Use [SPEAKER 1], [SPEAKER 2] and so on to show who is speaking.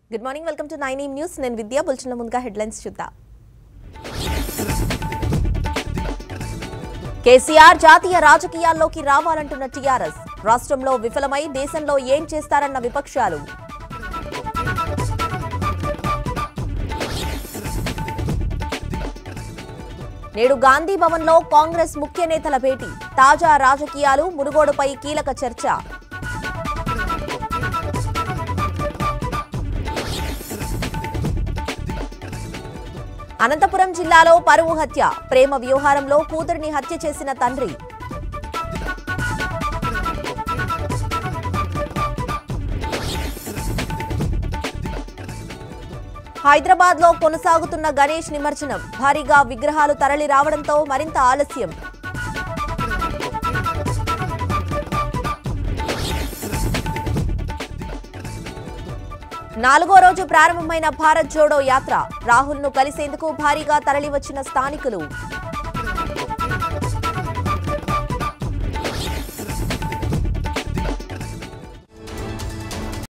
[SPEAKER 1] good morning welcome to nine ఈమ్ news నేను విద్యా బుల్చిన ముందుగా హెడ్లైన్స్ చూద్దాం కేసీఆర్ జాతీయ రాజకీయాల్లోకి రావాలంటున్న టీఆర్ఎస్ రాష్ట్రంలో విఫలమై దేశంలో ఏం చేస్తారన్న విపక్షాలు నేడు గాంధీ భవన్లో కాంగ్రెస్ ముఖ్య నేతల భేటీ తాజా రాజకీయాలు మునుగోడుపై కీలక చర్చ అనంతపురం జిల్లాలో పరువు హత్య ప్రేమ వ్యవహారంలో కూతురిని హత్య చేసిన తండ్రి హైదరాబాద్ లో కొనసాగుతున్న గణేష్ నిమజ్జనం భారీగా విగ్రహాలు తరలి రావడంతో మరింత ఆలస్యం నాలుగో రోజు ప్రారంభమైన భారత్ జోడో యాత్ర రాహుల్ ను కలిసేందుకు భారీగా తరలివచ్చిన స్థానికులు